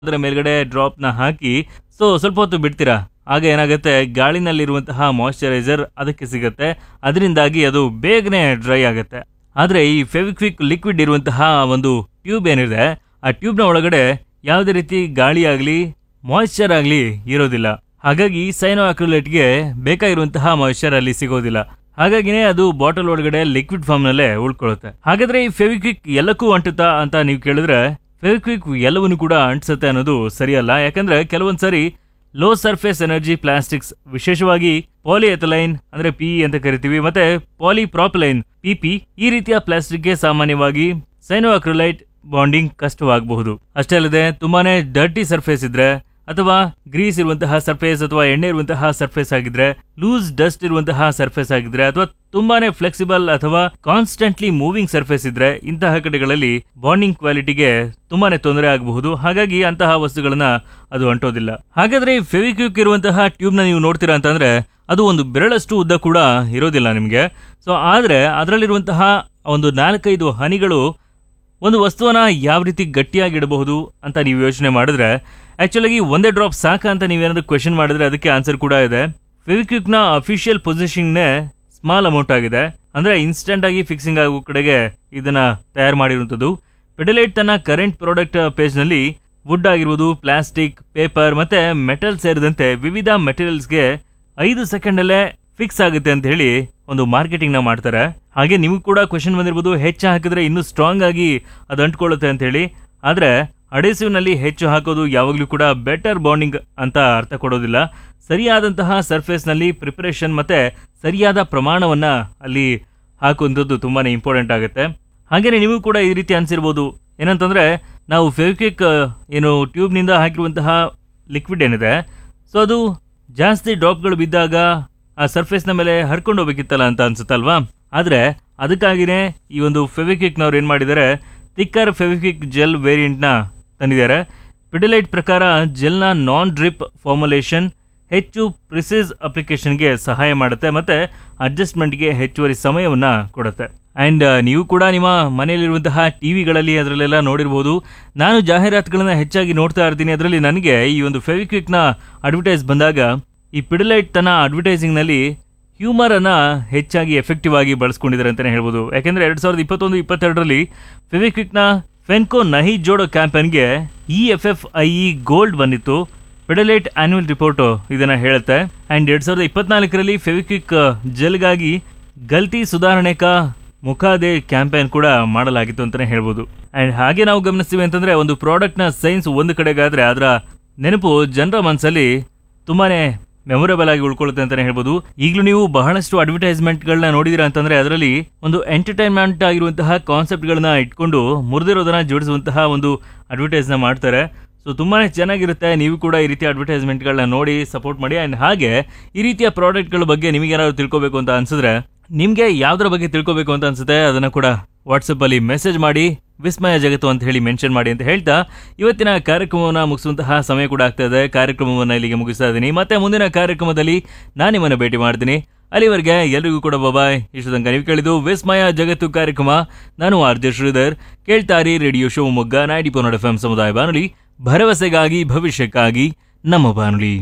ಅದರ ಮೇಲ್ಗಡೆ ಡ್ರಾಪ್ನ ಹಾಕಿ ಸೊ ಸ್ವಲ್ಪ ಹೊತ್ತು ಬಿಡ್ತೀರಾ ಆಗ ಏನಾಗುತ್ತೆ ಗಾಳಿನಲ್ಲಿರುವಂತಹ ಮಾಯಶ್ಚರೈಸರ್ ಅದಕ್ಕೆ ಸಿಗುತ್ತೆ ಅದರಿಂದಾಗಿ ಅದು ಬೇಗನೆ ಡ್ರೈ ಆಗುತ್ತೆ ಆದರೆ ಈ ಫೆವಿಕ್ವಿಕ್ ಲಿಕ್ವಿಡ್ ಇರುವಂತಹ ಒಂದು ಟ್ಯೂಬ್ ಏನಿದೆ ಆ ಟ್ಯೂಬ್ನ ಒಳಗಡೆ ಯಾವುದೇ ರೀತಿ ಗಾಳಿ ಆಗಲಿ ಮಾಯಿಶ್ಚರ್ ಆಗಲಿ ಇರೋದಿಲ್ಲ ಹಾಗಾಗಿ ಸೈನೋ ಅಕ್ರಿಲೇಟ್ಗೆ ಬೇಕಾಗಿರುವಂತಹ ಮಾಯಿಶ್ಚರ್ ಅಲ್ಲಿ ಸಿಗೋದಿಲ್ಲ ಹಾಗಾಗಿನೇ ಅದು ಬಾಟಲ್ ಒಳಗಡೆ ಲಿಕ್ವಿಡ್ ಫಾರ್ಮ್ ನಲ್ಲೇ ಉಳ್ಕೊಳ್ಳುತ್ತೆ ಹಾಗಾದ್ರೆ ಈ ಫೆವಿಕ್ವಿಕ್ ಎಲ್ಲಕ್ಕೂ ಅಂಟುತ್ತಾ ಅಂತ ನೀವು ಕೇಳಿದ್ರೆ ಫೆವಿಕ್ವಿಕ್ ಎಲ್ಲವನ್ನು ಕೂಡ ಅಂಟಿಸುತ್ತೆ ಅನ್ನೋದು ಸರಿಯಲ್ಲ ಯಾಕಂದ್ರೆ ಕೆಲವೊಂದ್ಸರಿ ಲೋ ಸರ್ಫೇಸ್ ಎನರ್ಜಿ ಪ್ಲಾಸ್ಟಿಕ್ಸ್ ವಿಶೇಷವಾಗಿ ಪಾಲಿಎಥಲೈನ್ ಅಂದ್ರೆ ಪಿ ಅಂತ ಕರಿತೀವಿ ಮತ್ತೆ ಪಾಲಿಪ್ರಾಪಿಲೈನ್ ಪಿಪಿ ಈ ರೀತಿಯ ಪ್ಲಾಸ್ಟಿಕ್ಗೆ ಸಾಮಾನ್ಯವಾಗಿ ಸೈನೋ ಅಕ್ರಿಲೈಟ್ ಬಾಂಡಿಂಗ್ ಕಷ್ಟವಾಗಬಹುದು ಅಷ್ಟೇ ಅಲ್ಲದೆ ತುಂಬಾನೇ ಡರ್ಟಿ ಸರ್ಫೇಸ್ ಇದ್ರೆ ಅಥವಾ ಗ್ರೀಸ್ ಇರುವಂತಹ ಸರ್ಫೇಸ್ ಅಥವಾ ಎಣ್ಣೆ ಇರುವಂತಹ ಸರ್ಫೇಸ್ ಆಗಿದ್ರೆ ಲೂಸ್ ಡಸ್ಟ್ ಇರುವಂತಹ ಸರ್ಫೇಸ್ ಆಗಿದ್ರೆ ಅಥವಾ ತುಂಬಾನೇ ಫ್ಲೆಕ್ಸಿಬಲ್ ಅಥವಾ ಕಾನ್ಸ್ಟೆಂಟ್ಲಿ ಮೂವಿಂಗ್ ಸರ್ಫೇಸ್ ಇದ್ರೆ ಇಂತಹ ಕಡೆಗಳಲ್ಲಿ ಬಾಂಡಿಂಗ್ ಕ್ವಾಲಿಟಿಗೆ ತುಂಬಾನೇ ತೊಂದರೆ ಆಗಬಹುದು ಹಾಗಾಗಿ ಅಂತಹ ವಸ್ತುಗಳನ್ನ ಅದು ಅಂಟೋದಿಲ್ಲ ಹಾಗಾದ್ರೆ ಈ ಫೆವಿಕ್ವಿಕ್ ಇರುವಂತಹ ಟ್ಯೂಬ್ ನ ನೀವು ನೋಡ್ತೀರಾ ಅಂತಂದ್ರೆ ಅದು ಒಂದು ಬೆರಳಷ್ಟು ಉದ್ದ ಕೂಡ ಇರೋದಿಲ್ಲ ನಿಮಗೆ ಸೊ ಆದ್ರೆ ಅದರಲ್ಲಿರುವಂತಹ ಒಂದು ನಾಲ್ಕೈದು ಹನಿಗಳು ಒಂದು ವಸ್ತುವನ್ನ ಯಾವ ರೀತಿ ಗಟ್ಟಿಯಾಗಿಡಬಹುದು ಅಂತ ನೀವು ಯೋಚನೆ ಮಾಡಿದ್ರೆ ಆಕ್ಚುಲಾಗಿ ಒಂದೇ ಡ್ರಾಪ್ ಸಾಕ ಅಂತ ನೀವೇನಾದ್ರು ಕ್ವೆಶನ್ ಮಾಡಿದ್ರೆ ಅದಕ್ಕೆ ಆನ್ಸರ್ ಕೂಡ ಇದೆ ಫೆವಿಕ್ವಿಕ್ನ ಅಫಿಷಿಯಲ್ ಪೊಸಿಷನ್ನೇ ಸ್ಮಾಲ್ ಅಮೌಂಟ್ ಆಗಿದೆ ಅಂದ್ರೆ ಇನ್ಸ್ಟೆಂಟ್ ಆಗಿ ಫಿಕ್ಸಿಂಗ್ ಆಗೋ ಕಡೆಗೆ ಇದನ್ನ ತಯಾರು ಮಾಡಿರುವಂಥದ್ದು ಪೆಡಲೈಟ್ ತನ್ನ ಕರೆಂಟ್ ಪ್ರಾಡಕ್ಟ್ ಪೇಜ್ನಲ್ಲಿ ವುಡ್ ಆಗಿರ್ಬೋದು ಪ್ಲಾಸ್ಟಿಕ್ ಪೇಪರ್ ಮತ್ತೆ ಮೆಟಲ್ ಸೇರಿದಂತೆ ವಿವಿಧ ಮೆಟೀರಿಯಲ್ಸ್ಗೆ ಐದು ಸೆಕೆಂಡಲ್ಲೇ ಫಿಕ್ಸ್ ಆಗುತ್ತೆ ಅಂತ ಹೇಳಿ ಒಂದು ಮಾರ್ಕೆಟಿಂಗ್ ನ ಮಾಡ್ತಾರೆ ಹಾಗೆ ನಿಮಗೂ ಕೂಡ ಕ್ವೆಶನ್ ಬಂದಿರ್ಬೋದು ಹೆಚ್ಚು ಹಾಕಿದ್ರೆ ಇನ್ನೂ ಸ್ಟ್ರಾಂಗ್ ಆಗಿ ಅದು ಅಂಟ್ಕೊಳ್ಳುತ್ತೆ ಅಂತ ಹೇಳಿ ಆದ್ರೆ ಅಡೇಸಿವ್ ನಲ್ಲಿ ಹೆಚ್ಚು ಹಾಕೋದು ಯಾವಾಗಲೂ ಕೂಡ ಬೆಟರ್ ಬಾಂಡಿಂಗ್ ಅಂತ ಅರ್ಥ ಕೊಡೋದಿಲ್ಲ ಸರಿಯಾದಂತಹ ಸರ್ಫೇಸ್ ನಲ್ಲಿ ಪ್ರಿಪರೇಷನ್ ಮತ್ತೆ ಸರಿಯಾದ ಪ್ರಮಾಣವನ್ನ ಅಲ್ಲಿ ಹಾಕುವಂಥದ್ದು ತುಂಬಾನೇ ಇಂಪಾರ್ಟೆಂಟ್ ಆಗುತ್ತೆ ಹಾಗೇನೆ ನೀವು ಕೂಡ ಈ ರೀತಿ ಅನ್ಸಿರ್ಬೋದು ಏನಂತಂದ್ರೆ ನಾವು ಫೆವಿಕ್ವಿಕ್ ಏನು ಟ್ಯೂಬ್ನಿಂದ ಹಾಕಿರುವಂತಹ ಲಿಕ್ವಿಡ್ ಏನಿದೆ ಸೊ ಅದು ಜಾಸ್ತಿ ಡ್ರಾಪ್ಗಳು ಬಿದ್ದಾಗ ಆ ಸರ್ಫೇಸ್ನ ಮೇಲೆ ಹರ್ಕೊಂಡು ಹೋಗ್ಬೇಕಿತ್ತಲ್ಲ ಅಂತ ಅನ್ಸುತ್ತಲ್ವಾ ಆದ್ರೆ ಅದಕ್ಕಾಗಿನೇ ಈ ಒಂದು ಫೆವಿಕ್ವಿಕ್ನವ್ರು ಏನು ಮಾಡಿದ್ದಾರೆ ಥಿಕ್ಕರ್ ಫೆವಿಕ್ವಿಕ್ ಜೆಲ್ ವೇರಿಯಂಟ್ನ ತಂದಿದ್ದಾರೆ ಪಿಡಿಲೈಟ್ ಪ್ರಕಾರ ಜೆಲ್ನ ನಾನ್ ಡ್ರಿಪ್ ಫಾರ್ಮುಲೇಷನ್ ಹೆಚ್ಚು ಪ್ರಿಸೈಸ್ ಅಪ್ಲಿಕೇಶನ್ಗೆ ಸಹಾಯ ಮಾಡುತ್ತೆ ಮತ್ತೆ ಅಡ್ಜಸ್ಟ್ಮೆಂಟ್ಗೆ ಹೆಚ್ಚುವರಿ ಸಮಯವನ್ನ ಕೊಡುತ್ತೆ ಆ್ಯಂಡ್ ನೀವು ಕೂಡ ನಿಮ್ಮ ಮನೆಯಲ್ಲಿರುವಂತಹ ಟಿವಿಗಳಲ್ಲಿ ಅದರಲ್ಲೆಲ್ಲ ನೋಡಿರ್ಬೋದು ನಾನು ಜಾಹೀರಾತುಗಳನ್ನ ಹೆಚ್ಚಾಗಿ ನೋಡ್ತಾ ಇರ್ತೀನಿ ಅದರಲ್ಲಿ ನನಗೆ ಈ ಒಂದು ಫೆವಿಕ್ವಿಕ್ನ ಅಡ್ವರ್ಟೈಸ್ ಬಂದಾಗ ಈ ಪಿಡಲೈಟ್ ತನ್ನ ಅಡ್ವರ್ಟೈಸಿಂಗ್ನಲ್ಲಿ ಹ್ಯೂಮರ್ ಅನ್ನ ಹೆಚ್ಚಾಗಿ ಎಫೆಕ್ಟಿವ್ ಆಗಿ ಬಳಸ್ಕೊಂಡಿದ್ದಾರೆ ಅಂತಾನೆ ಹೇಳ್ಬೋದು ಯಾಕೆಂದ್ರೆ ಎರಡ್ ಸಾವಿರದ ಇಪ್ಪತ್ತೊಂದು ಇಪ್ಪತ್ತೆರಡರಲ್ಲಿ ಫೆವಿಕ್ವಿಕ್ನ ಫೆನ್ಕೋ ನಹಿ ಜೋಡೋ ಕ್ಯಾಂಪೇನ್ಗೆ E F F I E gold ಬಂದಿತ್ತು ಪೆಡಲೈಟ್ ಆನ್ಯುವಲ್ ರಿಪೋರ್ಟ್ ಇದನ್ನ ಹೇಳುತ್ತೆ ಅಂಡ್ ಎರಡ್ ಸಾವಿರದ ಇಪ್ಪತ್ನಾಲ್ಕರಲ್ಲಿ ಫೆವಿಕ್ವಿಕ್ ಜೆಲ್ಗಾಗಿ ಗಲ್ತಿ ಸುಧಾರಣೆ ಕಾ ಮುಖಾದೆ ಕ್ಯಾಂಪೇನ್ ಕೂಡ ಮಾಡಲಾಗಿತ್ತು ಅಂತಾನೆ ಹೇಳ್ಬೋದು ಅಂಡ್ ಹಾಗೆ ನಾವು ಗಮನಿಸ್ತೀವಿ ಅಂತಂದ್ರೆ ಒಂದು ಪ್ರಾಡಕ್ಟ್ ನ ಸೈನ್ಸ್ ಒಂದು ಕಡೆಗಾದ್ರೆ ಅದರ ನೆನಪು ಜನರ ಮನಸ್ಸಲ್ಲಿ ತುಂಬಾನೇ ಮೆಮೊರೇಬಲ್ ಆಗಿ ಉಳ್ಕೊಳ್ಳುತ್ತೆ ಅಂತಾನೆ ಹೇಳ್ಬೋದು ಈಗಲೂ ನೀವು ಬಹಳಷ್ಟು ಅಡ್ವರ್ಟೈಸ್ಮೆಂಟ್ ಗಳನ್ನ ನೋಡಿದಿರಾ ಅಂತಂದ್ರೆ ಅದರಲ್ಲಿ ಒಂದು ಎಂಟರ್ಟೈನ್ಮೆಂಟ್ ಆಗಿರುವಂತಹ ಕಾನ್ಸೆಪ್ಟ್ ಗಳನ್ನ ಇಟ್ಕೊಂಡು ಮುರಿದಿರೋದನ್ನ ಜೋಡಿಸುವಂತಹ ಒಂದು ಅಡ್ವರ್ಟೈಸ್ ನ ಮಾಡ್ತಾರೆ ಸೊ ತುಂಬಾನೇ ಚೆನ್ನಾಗಿರುತ್ತೆ ನೀವು ಕೂಡ ಈ ರೀತಿಯ ಅಡ್ವರ್ಟೈಸ್ಮೆಂಟ್ಗಳನ್ನ ನೋಡಿ ಸಪೋರ್ಟ್ ಮಾಡಿ ಆ್ಯಂಡ್ ಹಾಗೆ ಈ ರೀತಿಯ ಪ್ರಾಡಕ್ಟ್ಗಳ ಬಗ್ಗೆ ನಿಮಗೆ ಏನಾದ್ರು ತಿಳ್ಕೊಬೇಕು ಅಂತ ಅನ್ಸಿದ್ರೆ ನಿಮಗೆ ಯಾವ್ದ್ರ ಬಗ್ಗೆ ತಿಳ್ಕೊಬೇಕು ಅಂತ ಅನ್ಸುತ್ತೆ ಅದನ್ನ ಕೂಡ ವಾಟ್ಸಪ್ ಅಲ್ಲಿ ಮೆಸೇಜ್ ಮಾಡಿ ವಿಸ್ಮಯ ಜಗತ್ತು ಅಂತ ಹೇಳಿ ಮೆನ್ಷನ್ ಮಾಡಿ ಅಂತ ಹೇಳ್ತಾ ಇವತ್ತಿನ ಕಾರ್ಯಕ್ರಮವನ್ನು ಮುಗಿಸುವಂತಹ ಸಮಯ ಕೂಡ ಆಗ್ತಾ ಇದೆ ಕಾರ್ಯಕ್ರಮವನ್ನು ಇಲ್ಲಿಗೆ ಮುಗಿಸ್ತಾ ಇದ್ದೀನಿ ಮತ್ತೆ ಮುಂದಿನ ಕಾರ್ಯಕ್ರಮದಲ್ಲಿ ನಾನು ನಿಮ್ಮನ್ನು ಭೇಟಿ ಮಾಡ್ತೀನಿ ಅಲ್ಲಿವರೆಗೆ ಎಲ್ರಿಗೂ ಕೂಡ ಬಾಯ್ ಇಷ್ಟು ತನಕ ನೀವು ಕೇಳಿದ್ದು ವಿಸ್ಮಯ ಜಗತ್ತು ಕಾರ್ಯಕ್ರಮ ನಾನು ಆರ್ ಜೆ ಶ್ರೀಧರ್ ಕೇಳ್ತಾರಿ radio Shivamogga ninety point F M ಸಮುದಾಯ ಬಾನುಲಿ ಭರವಸೆಗಾಗಿ ಭವಿಷ್ಯಕ್ಕಾಗಿ ನಮ್ಮ ಬಾನುಲಿ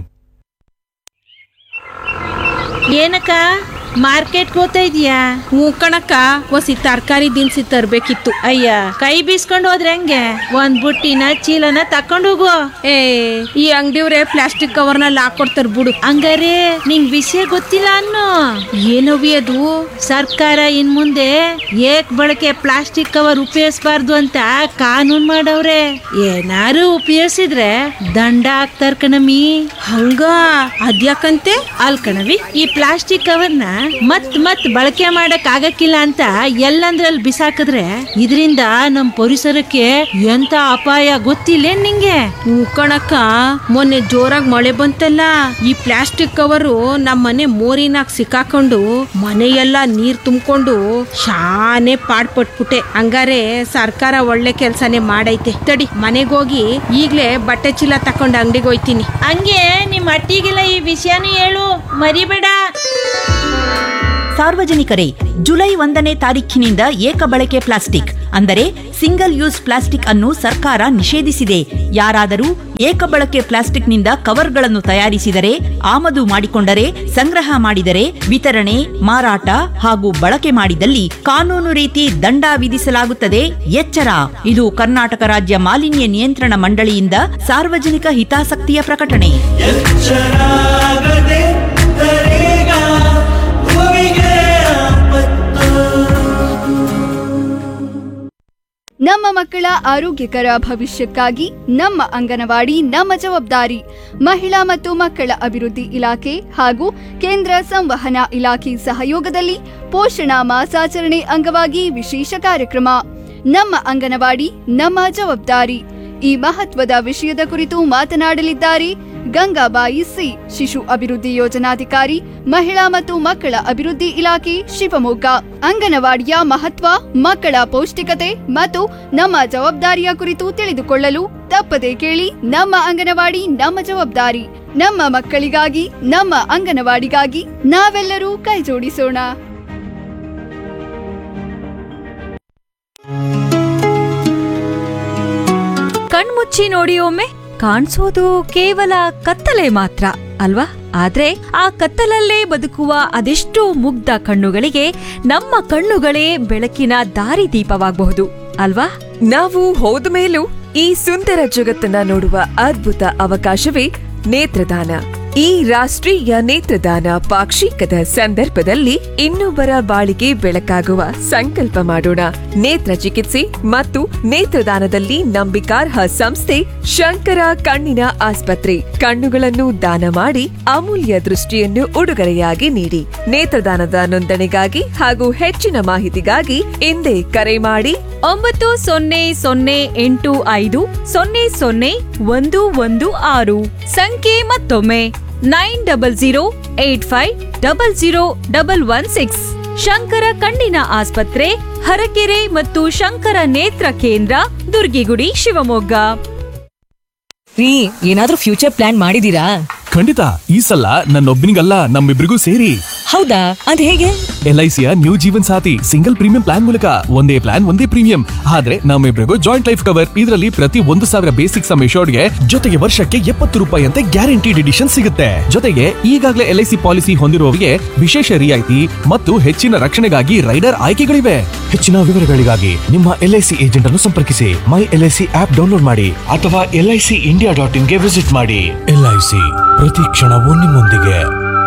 ಏನಕ್ಕ ಮಾರ್ಕೆಟ್ ಹೋಗ್ತಾ ಇದೀಯಾ ಹ್ಞೂ ಕಣಕ್ಕ ಒಸಿ ತರಕಾರಿ ದಿನಸಿ ತರ್ಬೇಕಿತ್ತು ಅಯ್ಯ ಕೈ ಬೀಸ್ಕೊಂಡು ಹೋದ್ರೆ ಹೆಂಗೆ ಒಂದ್ ಬುಟ್ಟಿನ ಚೀಲನ ತಕೊಂಡು ಹೋಗು ಏ ಈ ಅಂಗಡಿಯವ್ರೆ ಪ್ಲಾಸ್ಟಿಕ್ ಕವರ್ನಲ್ಲಿ ಹಾಕೊಡ್ತಾರ ಬಿಡು ಹಂಗಾರೆ ನಿಂಗ್ ವಿಷಯ ಗೊತ್ತಿಲ್ಲ ಅನ್ನು ಏನವಿ ಅದು ಸರ್ಕಾರ ಇನ್ ಮುಂದೆ ಏಕ್ ಬಳಕೆ ಪ್ಲಾಸ್ಟಿಕ್ ಕವರ್ ಉಪಯೋಗಿಸಬಾರ್ದು ಅಂತ ಕಾನೂನ್ ಮಾಡವ್ರೆ ಏನಾರು ಉಪಯೋಗಿಸಿದ್ರೆ ದಂಡ ಹಾಕ್ತಾರ ಕಣಮಿ ಹಂಗ ಅದ್ಯಾಕಂತೆ ಅಲ್ ಕಣವಿ ಈ ಪ್ಲಾಸ್ಟಿಕ್ ಕವರ್ನ ಮತ್ ಮತ್ ಬಳಕೆ ಮಾಡಕ್ ಆಗಕ್ಕಿಲ್ಲ ಅಂತ ಎಲ್ಲಂದ್ರಲ್ಲಿ ಬಿಸಾಕಿದ್ರೆ ಇದರಿಂದ ನಮ್ ಪರಿಸರಕ್ಕೆ ಎಂತ ಅಪಾಯ ಗೊತ್ತಿಲ್ಲ ನಿಂಗೆ ಹ್ಞೂ ಕಣಕ್ಕ ಮೊನ್ನೆ ಜೋರಾಗಿ ಮಳೆ ಬಂತಲ್ಲ ಈ ಪ್ಲಾಸ್ಟಿಕ್ ಕವರು ನಮ್ಮ ಮನೆ ಮೋರಿನಾಗ ಸಿಕ್ಕಾಕೊಂಡು ಮನೆಯೆಲ್ಲ ನೀರ್ ತುಂಬಿಕೊಂಡು ಶಾನೆ ಪಾಡ್ಪಟ್ಬಿಟ್ಟೆ ಹಂಗಾರೆ ಸರ್ಕಾರ ಒಳ್ಳೆ ಕೆಲ್ಸನೇ ಮಾಡೈತೆ ತಡಿ ಮನೆಗೆ ಹೋಗಿ ಈಗ್ಲೇ ಬಟ್ಟೆ ಚೀಲ ತಕೊಂಡು ಅಂಗಡಿಗೆ ಹೋಯ್ತೀನಿ ಹಂಗೆ ನಿಮ್ ಅಟ್ಟಿಗೆಲ್ಲ ಈ ವಿಷಯನೂ ಹೇಳು ಮರಿಬೇಡ ಸಾರ್ವಜನಿಕರೇ ಜುಲೈ ಒಂದನೇ ತಾರೀಖಿನಿಂದ ಏಕ ಬಳಕೆ ಪ್ಲಾಸ್ಟಿಕ್ ಅಂದರೆ ಸಿಂಗಲ್ ಯೂಸ್ ಪ್ಲಾಸ್ಟಿಕ್ ಅನ್ನು ಸರ್ಕಾರ ನಿಷೇಧಿಸಿದೆ ಯಾರಾದರೂ ಏಕ ಬಳಕೆ ಪ್ಲಾಸ್ಟಿಕ್ನಿಂದ ಕವರ್ಗಳನ್ನು ತಯಾರಿಸಿದರೆ ಆಮದು ಮಾಡಿಕೊಂಡರೆ ಸಂಗ್ರಹ ಮಾಡಿದರೆ ವಿತರಣೆ ಮಾರಾಟ ಹಾಗೂ ಬಳಕೆ ಮಾಡಿದಲ್ಲಿ ಕಾನೂನು ರೀತಿ ದಂಡ ವಿಧಿಸಲಾಗುತ್ತದೆ ಎಚ್ಚರ ಇದು ಕರ್ನಾಟಕ ರಾಜ್ಯ ಮಾಲಿನ್ಯ ನಿಯಂತ್ರಣ ಮಂಡಳಿಯಿಂದ ಸಾರ್ವಜನಿಕ ಹಿತಾಸಕ್ತಿಯ ಪ್ರಕಟಣೆ ಎಚ್ಚರಾಗದೆ ತರೇಗ ಭೂಮಿಗೆ ಆಪತ್ತು ನಮ್ಮ ಮಕ್ಕಳ ಆರೋಗ್ಯಕರ ಭವಿಷ್ಯಕ್ಕಾಗಿ ನಮ್ಮ ಅಂಗನವಾಡಿ ನಮ್ಮ ಜವಾಬ್ದಾರಿ ಮಹಿಳಾ ಮತ್ತು ಮಕ್ಕಳ ಅಭಿವೃದ್ಧಿ ಇಲಾಖೆ ಹಾಗೂ ಕೇಂದ್ರ ಸಂವಹನ ಇಲಾಖೆ ಸಹಯೋಗದಲ್ಲಿ ಪೋಷಣಾ ಮಾಸಾಚರಣೆ ಅಂಗವಾಗಿ ವಿಶೇಷ ಕಾರ್ಯಕ್ರಮ ನಮ್ಮ ಅಂಗನವಾಡಿ ನಮ್ಮ ಜವಾಬ್ದಾರಿ ಈ ಮಹತ್ವದ ವಿಷಯದ ಕುರಿತು ಮಾತನಾಡಲಿದ್ದಾರೆ ಗಂಗಾಬಾಯಿ ಸಿ ಶಿಶು ಅಭಿವೃದ್ಧಿ ಯೋಜನಾಧಿಕಾರಿ ಮಹಿಳಾ ಮತ್ತು ಮಕ್ಕಳ ಅಭಿವೃದ್ಧಿ ಇಲಾಖೆ ಶಿವಮೊಗ್ಗ ಅಂಗನವಾಡಿಯ ಮಹತ್ವ ಮಕ್ಕಳ ಪೌಷ್ಟಿಕತೆ ಮತ್ತು ನಮ್ಮ ಜವಾಬ್ದಾರಿಯ ಕುರಿತು ತಿಳಿದುಕೊಳ್ಳಲು ತಪ್ಪದೆ ಕೇಳಿ ನಮ್ಮ ಅಂಗನವಾಡಿ ನಮ್ಮ ಜವಾಬ್ದಾರಿ ನಮ್ಮ ಮಕ್ಕಳಿಗಾಗಿ ನಮ್ಮ ಅಂಗನವಾಡಿಗಾಗಿ ನಾವೆಲ್ಲರೂ ಕೈಜೋಡಿಸೋಣ ಕಣ್ಮುಚ್ಚಿ ನೋಡಿ ಒಮ್ಮೆ ಕಾಣಿಸೋದು ಕೇವಲ ಕತ್ತಲೆ ಮಾತ್ರ ಅಲ್ವಾ ಆದ್ರೆ ಆ ಕತ್ತಲಲ್ಲೇ ಬದುಕುವ ಅದೆಷ್ಟೋ ಮುಗ್ಧ ಕಣ್ಣುಗಳಿಗೆ ನಮ್ಮ ಕಣ್ಣುಗಳೇ ಬೆಳಕಿನ ದಾರಿದೀಪವಾಗಬಹುದು ಅಲ್ವಾ ನಾವು ಹೋದ ಮೇಲೂ ಈ ಸುಂದರ ಜಗತ್ತನ್ನ ನೋಡುವ ಅದ್ಭುತ ಅವಕಾಶವೇ ನೇತ್ರದಾನ ಈ ರಾಷ್ಟ್ರೀಯ ನೇತ್ರದಾನ ಪಾಕ್ಷಿಕದ ಸಂದರ್ಭದಲ್ಲಿ ಇನ್ನೊಬ್ಬರ ಬಾಳಿಗೆ ಬೆಳಕಾಗುವ ಸಂಕಲ್ಪ ಮಾಡೋಣ ನೇತ್ರ ಚಿಕಿತ್ಸೆ ಮತ್ತು ನೇತ್ರದಾನದಲ್ಲಿ ನಂಬಿಕಾರ್ಹ ಸಂಸ್ಥೆ ಶಂಕರ ಕಣ್ಣಿನ ಆಸ್ಪತ್ರೆ ಕಣ್ಣುಗಳನ್ನು ದಾನ ಮಾಡಿ ಅಮೂಲ್ಯ ದೃಷ್ಟಿಯನ್ನು ಉಡುಗೊರೆಯಾಗಿ ನೀಡಿ ನೇತ್ರದಾನದ ನೋಂದಣಿಗಾಗಿ ಹಾಗೂ ಹೆಚ್ಚಿನ ಮಾಹಿತಿಗಾಗಿ ಹಿಂದೆ ಕರೆ ಮಾಡಿ ಒಂಬತ್ತು ಸೊನ್ನೆ ಸೊನ್ನೆ ಎಂಟು ಐದು ಸೊನ್ನೆ ಸೊನ್ನೆ ಒಂದು ಒಂದು ಆರು ಸಂಖ್ಯೆ ಮತ್ತೊಮ್ಮೆ nine double zero eight five double zero double one six Shankara ಕಣ್ಣಿನ ಆಸ್ಪತ್ರೆ ಹರಕೆರೆ ಮತ್ತು ಶಂಕರ ನೇತ್ರ ಕೇಂದ್ರ ದುರ್ಗಿಗುಡಿ ಶಿವಮೊಗ್ಗ ರೀ ಏನಾದ್ರೂ ಫ್ಯೂಚರ್ ಪ್ಲಾನ್ ಮಾಡಿದೀರಾ ಖಂಡಿತ ಈ ಸಲ ನನ್ನೊಬ್ಬನಿಗಲ್ಲ ನಮ್ಮಿಬ್ರಿಗೂ ಸೇರಿ ಹೌದಾ ಅದ್ ಹೇಗೆ ಎಲ್ ಐ ಸಿಯ new Jeevan Saathi single premium plan ಮೂಲಕ ಒಂದೇ ಪ್ಲಾನ್ ಒಂದೇ ಪ್ರೀಮಿಯಂ ಆದ್ರೆ ನಮ್ಮಿಬ್ರಿಗೂ ಜಾಯಿಂಟ್ ಲೈಫ್ ಕವರ್ ಇದರಲ್ಲಿ ಪ್ರತಿ ಒಂದು ಸಾವಿರ ಬೇಸಿಕ್ ಸಮ್ ಗೆ ಜೊತೆಗೆ ವರ್ಷಕ್ಕೆ ಎಪ್ಪತ್ತು ರೂಪಾಯಿ ಅಂತೆ ಗ್ಯಾರಂಟಿಡ್ ಎಡಿಷನ್ ಸಿಗುತ್ತೆ ಜೊತೆಗೆ ಈಗಾಗಲೇ ಎಲ್ ಐ ಸಿ ಪಾಲಿಸಿ ಹೊಂದಿರುವವರಿಗೆ ವಿಶೇಷ ರಿಯಾಯಿತಿ ಮತ್ತು ಹೆಚ್ಚಿನ ರಕ್ಷಣೆಗಾಗಿ ರೈಡರ್ ಆಯ್ಕೆಗಳಿವೆ ಹೆಚ್ಚಿನ ವಿವರಗಳಿಗಾಗಿ ನಿಮ್ಮ ಎಲ್ ಐ ಸಿ ಏಜೆಂಟ್ ಅನ್ನು ಸಂಪರ್ಕಿಸಿ my L I C app download ಮಾಡಿ ಅಥವಾ L I C India dot ಇನ್ಗೆ ವಿಸಿಟ್ ಮಾಡಿ ಎಲ್ ಐ ಸಿ ಪ್ರತಿ ಕ್ಷಣವೂ ನಿಮ್ಮೊಂದಿಗೆ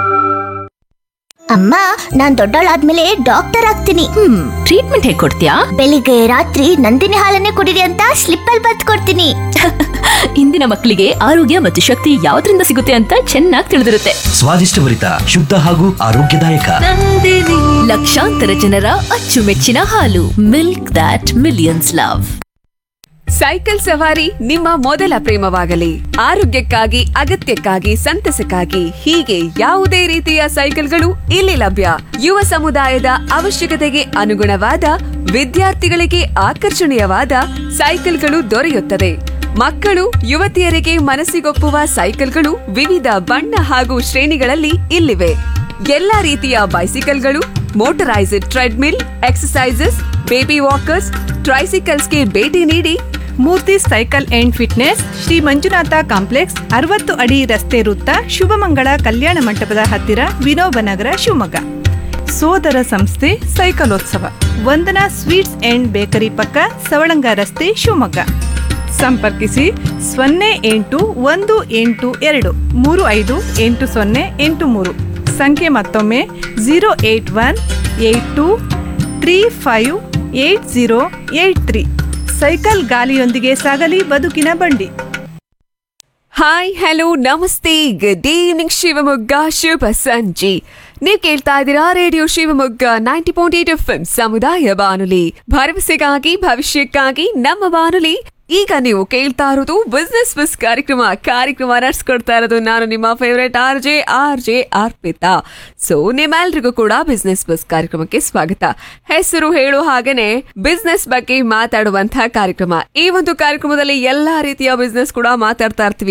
ಅಮ್ಮ ನಾನ್ ದೊಡ್ಡವಳಾದ್ಮೇಲೆ ಡಾಕ್ಟರ್ ಆಗ್ತೀನಿ ಹ್ಮ್ ಟ್ರೀಟ್ಮೆಂಟ್ ಹೇಗ್ ಕೊಡ್ತೀಯಾ ಬೆಳಿಗ್ಗೆ ರಾತ್ರಿ ನಂದಿನಿ ಹಾಲನ್ನೇ ಕುಡಿರಿ ಅಂತ ಸ್ಲಿಪ್ ಅಲ್ಲಿ ಬತ್ ಕೊಡ್ತೀನಿ ಇಂದಿನ ಮಕ್ಕಳಿಗೆ ಆರೋಗ್ಯ ಮತ್ತು ಶಕ್ತಿ ಯಾವ್ದ್ರಿಂದ ಸಿಗುತ್ತೆ ಅಂತ ಚೆನ್ನಾಗಿ ತಿಳಿದಿರುತ್ತೆ ಸ್ವಾದಿಷ್ಟಭರಿತ ಶುದ್ಧ ಹಾಗೂ ಆರೋಗ್ಯದಾಯಕ ಲಕ್ಷಾಂತರ ಜನರ ಅಚ್ಚುಮೆಚ್ಚಿನ ಹಾಲು milk that millions love cycle ಸವಾರಿ ನಿಮ್ಮ ಮೊದಲ ಪ್ರೇಮವಾಗಲಿ ಆರೋಗ್ಯಕ್ಕಾಗಿ ಅಗತ್ಯಕ್ಕಾಗಿ ಸಂತಸಕ್ಕಾಗಿ ಹೀಗೆ ಯಾವುದೇ ರೀತಿಯ ಸೈಕಲ್ಗಳು ಇಲ್ಲಿ ಲಭ್ಯ ಯುವ ಸಮುದಾಯದ ಅವಶ್ಯಕತೆಗೆ ಅನುಗುಣವಾದ ವಿದ್ಯಾರ್ಥಿಗಳಿಗೆ ಆಕರ್ಷಣೀಯವಾದ ಸೈಕಲ್ಗಳು ದೊರೆಯುತ್ತದೆ ಮಕ್ಕಳು ಯುವತಿಯರಿಗೆ ಮನಸ್ಸಿಗೊಪ್ಪುವ ಸೈಕಲ್ಗಳು ವಿವಿಧ ಬಣ್ಣ ಹಾಗೂ ಶ್ರೇಣಿಗಳಲ್ಲಿ ಇಲ್ಲಿವೆ ಎಲ್ಲಾ ರೀತಿಯ ಬೈಸಿಕಲ್ಗಳು motorised treadmill exercises baby walkers ಟ್ರೈಸಿಕಲ್ಸ್ಗೆ ಭೇಟಿ ನೀಡಿ Murthy cycle and fitness Shri Manjunatha complex ಅರವತ್ತು ಅಡಿ ರಸ್ತೆ ವೃತ್ತ ಶುಭಮಂಗಳ ಕಲ್ಯಾಣ ಮಂಟಪದ ಹತ್ತಿರ ವಿನೋಬನಗರ ಶಿವಮೊಗ್ಗ ಸೋದರ ಸಂಸ್ಥೆ ಸೈಕಲೋತ್ಸವ ವಂದನಾ ಸ್ವೀಟ್ಸ್ ಅಂಡ್ ಬೇಕರಿ ಪಕ್ಕ ಸವಳಂಗ ರಸ್ತೆ ಶಿವಮೊಗ್ಗ ಸಂಪರ್ಕಿಸಿ ಸೊನ್ನೆ ಎಂಟು ಒಂದು ಎಂಟು ಎರಡು ಮೂರು ಐದು ಎಂಟು ಸೊನ್ನೆ ಎಂಟು ಮೂರು ಸಂಖ್ಯೆ ಮತ್ತೊಮ್ಮೆ zero eight one eight two three five eight zero eight three cycle ಗಾಲಿಯೊಂದಿಗೆ ಸಾಗಲಿ ಬದುಕಿನ ಬಂಡಿ ಹಾಯ್ ಹಲೋ ನಮಸ್ತೆ ಗುಡ್ ಈವ್ನಿಂಗ್ ಶಿವಮೊಗ್ಗ ಶುಭ ಸಂಜೆ ನೀವು ಕೇಳ್ತಾ ಇದ್ದೀರಾ radio Shivamogga ninety point eight F ಸಮುದಾಯ ಬಾನುಲಿ ಭರವಸೆಗಾಗಿ ಭವಿಷ್ಯಕ್ಕಾಗಿ ನಮ್ಮ ಬಾನುಲಿ ಈಗ ನೀವು ಕೇಳ್ತಾ ಇರೋದು ಬಿಸ್ನೆಸ್ ಬಸ್ ಕಾರ್ಯಕ್ರಮ ಕಾರ್ಯಕ್ರಮ ನಡೆಸ್ಕೊಡ್ತಾ ಇರೋದು ನಾನು ನಿಮ್ಮ favourite R J R J Arpita so ನಿಮ್ಮೆಲ್ರಿಗೂ ಕೂಡ ಬಿಸ್ನೆಸ್ ಬಸ್ ಕಾರ್ಯಕ್ರಮಕ್ಕೆ ಸ್ವಾಗತ ಹೆಸರು ಹೇಳೋ ಹಾಗೇನೆ ಬಿಸ್ನೆಸ್ ಬಗ್ಗೆ ಮಾತಾಡುವಂತಹ ಕಾರ್ಯಕ್ರಮ ಈ ಒಂದು ಕಾರ್ಯಕ್ರಮದಲ್ಲಿ ಎಲ್ಲಾ ರೀತಿಯ ಬಿಸ್ನೆಸ್ ಕೂಡ ಮಾತಾಡ್ತಾ ಇರ್ತೀವಿ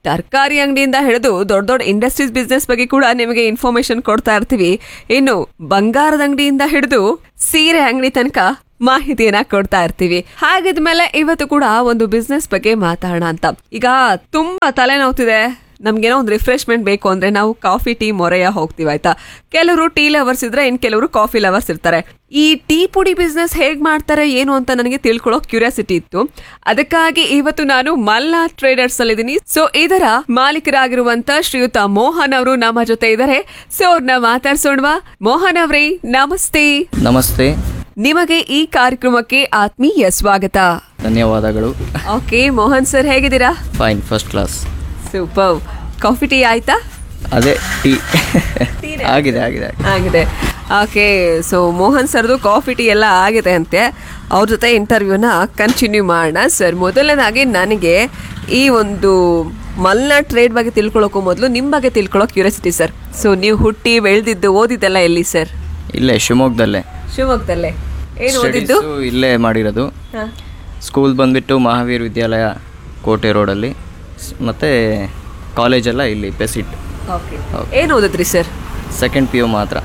ತರಕಾರಿ ಅಂಗಡಿಯಿಂದ ಹಿಡಿದು ದೊಡ್ಡ ದೊಡ್ಡ ಇಂಡಸ್ಟ್ರೀಸ್ ಬಿಸ್ನೆಸ್ ಬಗ್ಗೆ ಕೂಡ ನಿಮಗೆ ಇನ್ಫಾರ್ಮೇಶನ್ ಕೊಡ್ತಾ ಇರ್ತೀವಿ ಇನ್ನು ಬಂಗಾರದ ಅಂಗಡಿಯಿಂದ ಹಿಡಿದು ಸೀರೆ ಅಂಗಡಿ ತನಕ ಮಾಹಿತಿಯನ್ನ ಕೊಡ್ತಾ ಇರ್ತೀವಿ ಹಾಗಿದ್ಮೇಲೆ ಇವತ್ತು ಕೂಡ ಒಂದು ಬಿಸ್ನೆಸ್ ಬಗ್ಗೆ ಮಾತಾಡೋಣ ಅಂತ ಈಗ ತುಂಬಾ ತಲೆನೋವ್ತಿದೆ ನಮ್ಗೇನೋ ಒಂದು ರಿಫ್ರೆಶ್ಮೆಂಟ್ ಬೇಕು ಅಂದ್ರೆ ನಾವು ಕಾಫಿ ಟೀ ಮೊರೆಯ ಹೋಗ್ತೀವಿ ಆಯ್ತಾ ಕೆಲವರು ಟೀ ಲವರ್ಸ್ ಇದ್ರೆ ಇನ್ ಕೆಲವರು ಕಾಫಿ ಲವರ್ಸ್ ಇರ್ತಾರೆ ಈ ಟೀ ಪುಡಿ ಬಿಸ್ನೆಸ್ ಹೇಗ್ ಮಾಡ್ತಾರೆ ಏನು ಅಂತ ನನಗೆ ತಿಳ್ಕೊಳ್ಳೋ ಕ್ಯೂರಿಯಾಸಿಟಿ ಇತ್ತು ಅದಕ್ಕಾಗಿ ಇವತ್ತು ನಾನು ಮಲ್ಲಾ ಟ್ರೇಡರ್ಸ್ ಅಲ್ಲಿ ಇದೀನಿ ಸೊ ಇದರ ಮಾಲೀಕರಾಗಿರುವಂತ ಶ್ರೀಯುತ ಮೋಹನ್ ಅವರು ನಮ್ಮ ಜೊತೆ ಇದ್ದಾರೆ ಸೊ ಅವ್ರನ್ನ ಮಾತಾಡ್ಸೋಣವಾ ಮೋಹನ್ ಅವ್ರೇ ನಮಸ್ತೆ ನಮಸ್ತೆ ನಿಮಗೆ ಈ ಕಾರ್ಯಕ್ರಮಕ್ಕೆ ಆತ್ಮೀಯ ಸ್ವಾಗತ ಧನ್ಯವಾದಗಳು ಓಕೆ ಮೋಹನ್ ಸರ್ ಹೇಗಿದ್ದೀರಾ fine first class super coffee tea ಆಯ್ತಾ ಅದೇ ಟೀ ಆಗಿದೆ ಆಗಿದೆ ಆಗಿದೆ ಓಕೆ ಸೊ ಮೋಹನ್ ಸರ್ದು ಕಾಫಿ ಟೀ ಎಲ್ಲ ಆಗಿದೆ ಅಂತೆ ಅವ್ರ ಜೊತೆ ಇಂಟರ್ವ್ಯೂನ ಕಂಟಿನ್ಯೂ ಮಾಡೋಣ ಸರ್ ಮೊದಲನೇದಾಗಿ ನನಗೆ ಈ ಒಂದು ಮಲ್ನಾಡ್ ಟ್ರೇಡ್ ಬಗ್ಗೆ ತಿಳ್ಕೊಳ್ಳೋಕ್ಕೂ ಮೊದಲು ನಿಮ್ಮ ಬಗ್ಗೆ ತಿಳ್ಕೊಳ್ಳೋ ಕ್ಯೂರಿಯಾಸಿಟಿ ಸರ್ ಸೊ ನೀವು ಹುಟ್ಟಿ ಬೆಳೆದಿದ್ದು ಓದಿದ್ದೆಲ್ಲ ಎಲ್ಲಿ ಸರ್ ಇಲ್ಲೇ ಶಿವಮೊಗ್ಗದಲ್ಲೇ ಶಿವಮೊಗ್ಗದಲ್ಲೇ ಏನು ಓದಿದ್ದು Studies ಇಲ್ಲೇ ಮಾಡಿರೋದು ಹಾ. ಸ್ಕೂಲ್ ಬಂದ್ಬಿಟ್ಟು ಮಹಾವೀರ್ ವಿದ್ಯಾಲಯ ಕೋಟೆ ರೋಡಲ್ಲಿ ಸ್- ಮತ್ತೆ ಕಾಲೇಜೆಲ್ಲ ಇಲ್ಲಿ ಪೆಸಿಟ್ ಓಕೆ ಏನು ಓದಿದ್ರಿ ಸರ್ ಸೆಕೆಂಡ್ ಪಿ ಯು ಮಾತ್ರ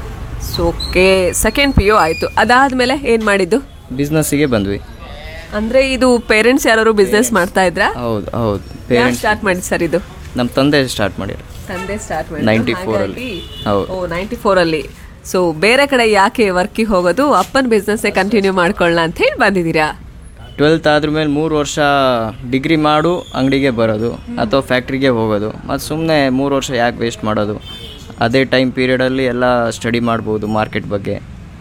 ಓಕೆ ಸೆಕೆಂಡ್ ಪಿ ಯು ಆಯಿತು ಅದಾದಮೇಲೆ ಏನು ಮಾಡಿದ್ದು ಬಿಸ್ನೆಸ್ಸಿಗೆ ಬಂದ್ವಿ ಅಂದರೆ ಇದು ಪೇರೆಂಟ್ಸ್ ಯಾರು ಬಿಸ್ನೆಸ್ ಮಾಡ್ತಾ ಇದ್ರಾ ಹೌದು ಹೌದು ಯಾರು ಪೇರೆಂಟ್ಸ್ ಸ್ಟಾರ್ಟ್ ಮಾಡಿ ಸರ್ ಇದು ನಮ್ಮ ತಂದೆ ಸ್ಟಾರ್ಟ್ ಮಾಡಿದ್ರು ತಂದೆ ಸ್ಟಾರ್ಟ್ ಮಾಡಿ 94 ಅಲ್ಲಿ. ಹೌದು. ಓ ನೈಂಟಿ ಫೋರ್ ಅಲ್ಲಿ ಸೊ ಬೇರೆ ಕಡೆ ಯಾಕೆ ವರ್ಕಿಗೆ ಹೋಗೋದು ಅಪ್ಪನ ಬಿಸ್ನೆಸ್ ಕಂಟಿನ್ಯೂ ಮಾಡ್ಕೊಳ್ಳೋಣ ಅಂತ ಹೇಳಿ ಬಂದಿದ್ದೀರಾ ಟ್ವೆಲ್ತ್ ಆದ್ರ ಮೇಲೆ ಮೂರು ವರ್ಷ ಡಿಗ್ರಿ ಮಾಡು ಅಂಗಡಿಗೆ ಬರೋದು ಅಥವಾ ಫ್ಯಾಕ್ಟ್ರಿಗೆ ಹೋಗೋದು ಮತ್ತು ಸುಮ್ಮನೆ ಮೂರು ವರ್ಷ ಯಾಕೆ ವೇಸ್ಟ್ ಮಾಡೋದು ಅದೇ ಟೈಮ್ ಪೀರಿಯಡಲ್ಲಿ ಎಲ್ಲ ಸ್ಟಡಿ ಮಾಡ್ಬೋದು ಮಾರ್ಕೆಟ್ ಬಗ್ಗೆ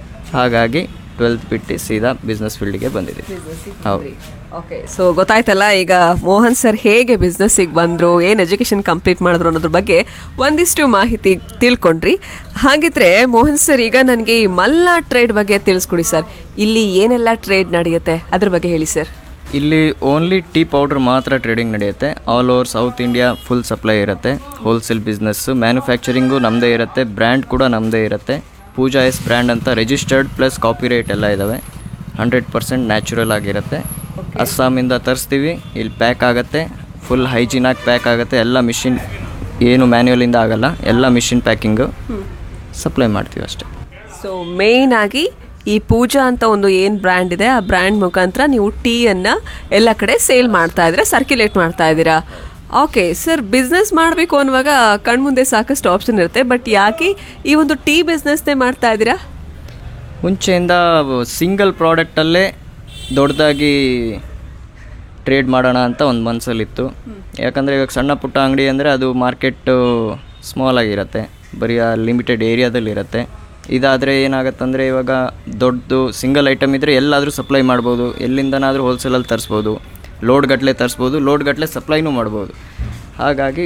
ಹಾಗಾಗಿ ಟ್ವೆಲ್ತ್ ಬಿಟ್ಟು ಸೀದಾ ಬಿಸ್ನೆಸ್ ಫೀಲ್ಡಿಗೆ ಬಂದಿದ್ದೀವಿ ಹೌದು ಓಕೆ ಸೊ ಗೊತ್ತಾಯ್ತಲ್ಲ ಈಗ ಮೋಹನ್ ಸರ್ ಹೇಗೆ ಬಿಸ್ನೆಸ್ಸಿಗೆ ಬಂದರು ಏನು ಎಜುಕೇಷನ್ ಕಂಪ್ಲೀಟ್ ಮಾಡಿದ್ರು ಅನ್ನೋದ್ರ ಬಗ್ಗೆ ಒಂದಿಷ್ಟು ಮಾಹಿತಿ ತಿಳ್ಕೊಂಡ್ರಿ ಹಾಗಿದ್ರೆ ಮೋಹನ್ ಸರ್ ಈಗ ನನಗೆ ಈ ಮಲ್ಲಾ ಟ್ರೇಡ್ ಬಗ್ಗೆ ತಿಳಿಸ್ಕೊಡಿ ಸರ್ ಇಲ್ಲಿ ಏನೆಲ್ಲ ಟ್ರೇಡ್ ನಡೆಯುತ್ತೆ ಅದ್ರ ಬಗ್ಗೆ ಹೇಳಿ ಸರ್ ಇಲ್ಲಿ ಓನ್ಲಿ ಟೀ ಪೌಡರ್ ಮಾತ್ರ ಟ್ರೇಡಿಂಗ್ ನಡೆಯುತ್ತೆ all over south India full supply ಇರುತ್ತೆ ಹೋಲ್ಸೇಲ್ ಬಿಸ್ನೆಸ್ಸು ಮ್ಯಾನುಫ್ಯಾಕ್ಚರಿಂಗು ನಮ್ಮದೇ ಇರುತ್ತೆ ಬ್ರ್ಯಾಂಡ್ ಕೂಡ ನಮ್ಮದೇ ಇರುತ್ತೆ ಪೂಜಾ ಎಸ್ ಬ್ರ್ಯಾಂಡ್ ಅಂತ ರಿಜಿಸ್ಟರ್ಡ್ ಪ್ಲಸ್ ಕಾಪಿರೈಟ್ ಎಲ್ಲ ಇದ್ದಾವೆ ಹಂಡ್ರೆಡ್ ಪರ್ಸೆಂಟ್ ನ್ಯಾಚುರಲ್ ಆಗಿರುತ್ತೆ ಅಸ್ಸಾಮಿಂದ ತರಿಸ್ತೀವಿ ಇಲ್ಲಿ ಪ್ಯಾಕ್ ಆಗುತ್ತೆ ಫುಲ್ ಹೈಜೀನಾಗಿ ಪ್ಯಾಕ್ ಆಗುತ್ತೆ ಎಲ್ಲ ಮಿಷಿನ್ ಏನು ಮ್ಯಾನ್ಯುವಲಿಂದ ಆಗಲ್ಲ ಎಲ್ಲ ಮಿಷಿನ್ ಪ್ಯಾಕಿಂಗು ಸಪ್ಲೈ ಮಾಡ್ತೀವಿ ಅಷ್ಟೇ ಸೊ ಮೇಯ್ನ್ ಆಗಿ ಈ ಪೂಜಾ ಅಂತ ಒಂದು ಏನು ಬ್ರ್ಯಾಂಡ್ ಇದೆ ಆ ಬ್ರ್ಯಾಂಡ್ ಮುಖಾಂತರ ನೀವು ಟೀಯನ್ನು ಎಲ್ಲ ಕಡೆ ಸೇಲ್ ಮಾಡ್ತಾ ಇದ್ರೆ ಸರ್ಕ್ಯುಲೇಟ್ ಮಾಡ್ತಾ ಇದ್ದೀರಾ ಓಕೆ ಸರ್ ಬಿಸ್ನೆಸ್ ಮಾಡಬೇಕು ಅನ್ನುವಾಗ ಕಣ್ಮುಂದೆ ಸಾಕಷ್ಟು ಆಪ್ಷನ್ ಇರುತ್ತೆ ಬಟ್ ಯಾಕೆ ಈ ಒಂದು ಟೀ ಬಿಸ್ನೆಸ್ನೇ ಮಾಡ್ತಾ ಇದ್ದೀರಾ ಮುಂಚೆಯಿಂದ ಸಿಂಗಲ್ ಪ್ರಾಡಕ್ಟಲ್ಲೇ ದೊಡ್ಡದಾಗಿ ಟ್ರೇಡ್ ಮಾಡೋಣ ಅಂತ ಒಂದು ಮನಸ್ಸಲ್ಲಿತ್ತು ಯಾಕಂದರೆ ಇವಾಗ ಸಣ್ಣ ಪುಟ್ಟ ಅಂಗಡಿ ಅಂದರೆ ಅದು ಮಾರ್ಕೆಟ್ಟು ಸ್ಮಾಲ್ ಆಗಿರುತ್ತೆ ಬರೀ ಆ ಲಿಮಿಟೆಡ್ ಏರಿಯಾದಲ್ಲಿರುತ್ತೆ ಇದಾದರೆ ಏನಾಗುತ್ತಂದರೆ ಇವಾಗ ದೊಡ್ಡದು ಸಿಂಗಲ್ ಐಟಮ್ ಇದ್ದರೆ ಎಲ್ಲಾದರೂ ಸಪ್ಲೈ ಮಾಡ್ಬೋದು ಎಲ್ಲಿಂದನಾದರೂ ಹೋಲ್ಸೇಲಲ್ಲಿ ತರಿಸ್ಬೋದು ಲೋಡ್ ಗಟ್ಟಲೆ ತರಿಸ್ಬೋದು ಲೋಡ್ ಗಟ್ಟಲೆ ಸಪ್ಲೈನೂ ಮಾಡ್ಬೋದು ಹಾಗಾಗಿ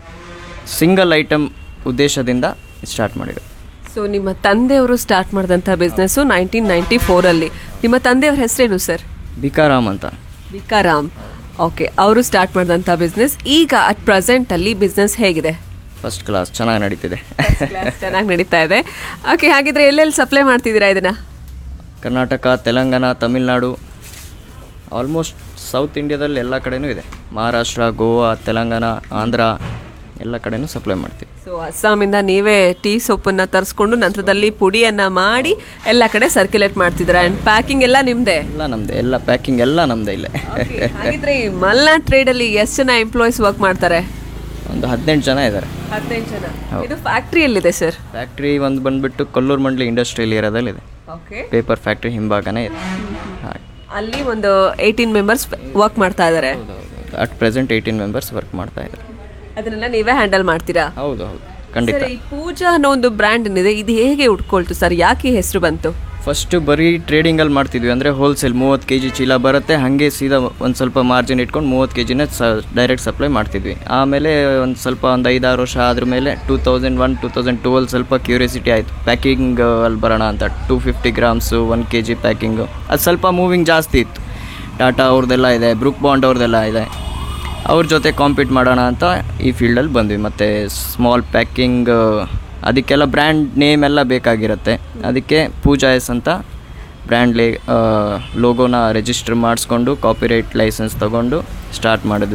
ಸಿಂಗಲ್ ಐಟಮ್ ಉದ್ದೇಶದಿಂದ ಸ್ಟಾರ್ಟ್ ಮಾಡಿರೋದು ಸೊ ನಿಮ್ಮ ತಂದೆಯವರು ಸ್ಟಾರ್ಟ್ ಮಾಡಿದಂಥ ಬಿಸ್ನೆಸ್ಸು ನೈನ್ಟೀನ್ ನೈಂಟಿ ಫೋರಲ್ಲಿ ನಿಮ್ಮ ತಂದೆಯವ್ರ ಹೆಸರೇನು ಸರ್ ಬಿಕಾರಾಮ್ ಅಂತ ವಿಕಾರಾಮ್ ಓಕೆ ಅವರು ಸ್ಟಾರ್ಟ್ ಮಾಡಿದಂಥ ಬಿಸ್ನೆಸ್ ಈಗ ಅಟ್ ಪ್ರೆಸೆಂಟಲ್ಲಿ ಬಿಸ್ನೆಸ್ ಹೇಗಿದೆ ಫಸ್ಟ್ ಕ್ಲಾಸ್ ಚೆನ್ನಾಗಿ ನಡೀತಿದೆ ಚೆನ್ನಾಗಿ ನಡೀತಾ ಇದೆ ಓಕೆ ಹಾಗಿದ್ರೆ ಎಲ್ಲೆಲ್ಲಿ ಸಪ್ಲೈ ಮಾಡ್ತಿದ್ದೀರಾ ಇದನ್ನ ಕರ್ನಾಟಕ ತೆಲಂಗಾಣ ತಮಿಳ್ನಾಡು ಆಲ್ಮೋಸ್ಟ್ ಸೌತ್ ಇಂಡಿಯಾದಲ್ಲಿ ಎಲ್ಲ ಕಡೆನೂ ಇದೆ ಮಹಾರಾಷ್ಟ್ರ ಗೋವಾ ತೆಲಂಗಾಣ ಆಂಧ್ರ ಎಲ್ಲ ಕಡೆನೂ ಸಪ್ಲೈ ಮಾಡ್ತೀವಿ ಸೊ ಅಸ್ಸಾಮಿಂದ ನೀವೇ ಟೀ ಸೊಪ್ಪನ್ನ ತರಿಸ್ಕೊಂಡು ನಂತರದಲ್ಲಿ ಪುಡಿಯನ್ನ ಮಾಡಿ ಎಲ್ಲ ಕಡೆ ಸರ್ಕ್ಯುಲೇಟ್ ಮಾಡ್ತಿದ್ದೀರಾ ಅಂಡ್ ಪ್ಯಾಕಿಂಗ್ ಎಲ್ಲ ನಿಮ್ದೇ ಎಲ್ಲ ನಮ್ಮದೇ ಎಲ್ಲ ಪ್ಯಾಕಿಂಗ್ ಎಲ್ಲ ನಮ್ಮದೇ ಇಲ್ಲೇ ಹಾಗಿದ್ರೆ ಈ ಮಲ್ನಾಡ್ ಟ್ರೇಡ್ ಅಲ್ಲಿ ಎಷ್ಟು ಜನ ಎಂಪ್ಲಾಯೀಸ್ ವರ್ಕ್ ಮಾಡ್ತಾರೆ ಒಂದು ಹದಿನೆಂಟು ಜನ ಇದ್ದಾರೆ ಹದಿನೈದು ಜನ ಹೌದು. ಇದು ಫ್ಯಾಕ್ಟ್ರಿ ಎಲ್ಲಿದೆ ಸರ್ ಫ್ಯಾಕ್ಟ್ರಿ ಒಂದು ಬಂದುಬಿಟ್ಟು ಕೊಲ್ಲೂರು ಮಂಡಳಿ ಇಂಡಸ್ಟ್ರಿಯಲ್ ಏರಿಯಾದಲ್ಲಿದೆ ಓಕೆ ಪೇಪರ್ ಫ್ಯಾಕ್ಟ್ರಿ ಹಿಂಭಾಗನೇ ಇದೆ ಹಾಗೆ ಅಲ್ಲಿ ಒಂದು ಏಯ್ಟೀನ್ ಮೆಂಬರ್ಸ್ ವರ್ಕ್ ಮಾಡ್ತಾ ಇದ್ದಾರೆ at present eighteen members work ಮಾಡ್ತಾ ಇದ್ದಾರೆ ಅದನ್ನೆಲ್ಲ ನೀವೇ ಹ್ಯಾಂಡಲ್ ಮಾಡ್ತೀರಾ ಹೌದು ಹೌದು ಖಂಡಿತ ಸರ್, ಈ ಪೂಜಾ ಅನ್ನೋ ಒಂದು ಬ್ರ್ಯಾಂಡ್ ಏನಿದೆ ಇದು ಹೇಗೆ ಉಟ್ಕೊಳ್ತು ಸರ್ ಯಾಕೆ ಈ ಹೆಸರು ಬಂತು ಫಸ್ಟು ಬರೀ ಟ್ರೇಡಿಂಗಲ್ಲಿ ಮಾಡ್ತಿದ್ವಿ ಅಂದರೆ ಹೋಲ್ಸೇಲ್ ಮೂವತ್ತು ಕೆ ಜಿ ಚೀಲ ಬರುತ್ತೆ ಹಾಗೆ ಸೀದಾ ಒಂದು ಸ್ವಲ್ಪ ಮಾರ್ಜಿನ್ ಇಟ್ಕೊಂಡು ಮೂವತ್ತು ಕೆ ಜಿನ ಸ ಡೈರೆಕ್ಟ್ ಸಪ್ಲೈ ಮಾಡ್ತಿದ್ವಿ ಆಮೇಲೆ ಒಂದು ಸ್ವಲ್ಪ ಒಂದು ಐದಾರು ವರ್ಷ ಆದ್ರ ಮೇಲೆ two thousand one two thousand two ಅಲ್ಲಿ ಸ್ವಲ್ಪ ಕ್ಯೂರಿಯಾಸಿಟಿ ಆಯಿತು ಪ್ಯಾಕಿಂಗ್ ಅಲ್ಲಿ ಬರೋಣ ಅಂತ two fifty grams one K G packing ಅದು ಸ್ವಲ್ಪ ಮೂವಿಂಗ್ ಜಾಸ್ತಿ ಇತ್ತು ಟಾಟಾ ಅವ್ರದ್ದೆಲ್ಲ ಇದೆ ಬ್ರೂಕ್ ಬಾಂಡ್ ಅವ್ರದ್ದೆಲ್ಲ ಇದೆ ಅವ್ರ ಜೊತೆ ಕಾಂಪೀಟ್ ಮಾಡೋಣ ಅಂತ ಈ ಫೀಲ್ಡಲ್ಲಿ ಬಂದ್ವಿ ಮತ್ತು ಸ್ಮಾಲ್ ಪ್ಯಾಕಿಂಗ್ ಅದಕ್ಕೆಲ್ಲ ಬ್ರ್ಯಾಂಡ್ ನೇಮ್ ಎಲ್ಲ ಬೇಕಾಗಿರುತ್ತೆ ಅದಕ್ಕೆ ಪೂಜಾ ಎಸ್ ಅಂತ ಬ್ರ್ಯಾಂಡ್ ಲೇ ಲೋಗೋನ ರಿಜಿಸ್ಟರ್ ಮಾಡಿಸ್ಕೊಂಡು ಕಾಪಿರೈಟ್ ಲೈಸೆನ್ಸ್ ತೊಗೊಂಡು ಸ್ಟಾರ್ಟ್ ಮಾಡಿದ್ವಿ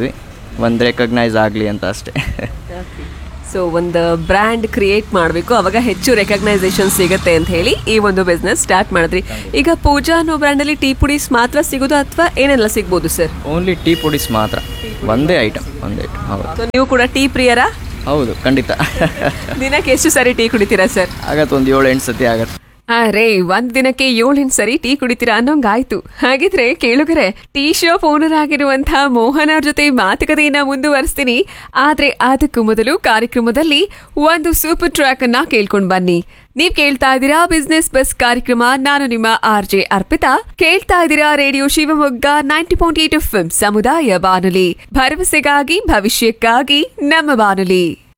ಒಂದು ರೆಕಗ್ನೈಸ್ ಆಗಲಿ ಅಂತ ಅಷ್ಟೇ ಸೊ ಒಂದು ಬ್ರ್ಯಾಂಡ್ ಕ್ರಿಯೇಟ್ ಮಾಡಬೇಕು ಅವಾಗ ಹೆಚ್ಚು ರೆಕಗ್ನೈಸೇಷನ್ ಸಿಗುತ್ತೆ ಅಂತ ಹೇಳಿ ಈ ಒಂದು ಬಿಸ್ನೆಸ್ ಸ್ಟಾರ್ಟ್ ಮಾಡಿದ್ರಿ ಈಗ ಪೂಜಾ ಅನ್ನೋ ಬ್ರ್ಯಾಂಡಲ್ಲಿ ಟೀ ಪುಡೀಸ್ ಮಾತ್ರ ಸಿಗೋದು ಅಥವಾ ಏನೆಲ್ಲ ಸಿಗ್ಬೋದು ಸರ್ ಓನ್ಲಿ ಟೀ ಪುಡೀಸ್ ಮಾತ್ರ ಒಂದೇ ಐಟಮ್ ಒಂದೇ ಐಟಮ್ ಹೌದು ಸೊ ನೀವು ಕೂಡ ಟೀ ಪ್ರಿಯರಾ ಹೌದು ಖಂಡಿತ ದಿನಕ್ಕೆ ಎಷ್ಟು ಸರಿ ಟೀ ಕುಡಿತೀರಾ ಸರ್ ಆಗತ್ತೆ ಒಂದು ಏಳು ಎಂಟು ಸತಿ ಆಗತ್ತೆ ಅರೇ ಒಂದ್ ದಿನಕ್ಕೆ ಏಳೆಂಟು ಸರಿ ಟೀ ಕುಡಿತೀರಾ ಅನ್ನೋಂಗಾಯ್ತು ಹಾಗಿದ್ರೆ ಕೇಳುಗರೆ ಟೀ ಶಾಪ್ ಓನರ್ ಆಗಿರುವಂತಹ ಮೋಹನ್ ಅವ್ರ ಜೊತೆ ಮಾತುಕತೆಯನ್ನ ಮುಂದುವರಿಸ್ತೀನಿ ಆದ್ರೆ ಅದಕ್ಕೂ ಮೊದಲು ಕಾರ್ಯಕ್ರಮದಲ್ಲಿ ಒಂದು ಸೂಪರ್ ಟ್ರ್ಯಾಕ್ ಅನ್ನ ಕೇಳ್ಕೊಂಡ್ ಬನ್ನಿ ನೀವ್ ಕೇಳ್ತಾ ಇದ್ದೀರಾ ಬಿಸ್ನೆಸ್ ಬಸ್ ಕಾರ್ಯಕ್ರಮ ನಾನು ನಿಮ್ಮ ಆರ್ ಜೆ ಅರ್ಪಿತಾ ಕೇಳ್ತಾ ಇದ್ದೀರಾ radio Shivamogga ninety point eight F ಸಮುದಾಯ ಬಾನುಲಿ ಭರವಸೆಗಾಗಿ ಭವಿಷ್ಯಕ್ಕಾಗಿ ನಮ್ಮ ಬಾನುಲಿ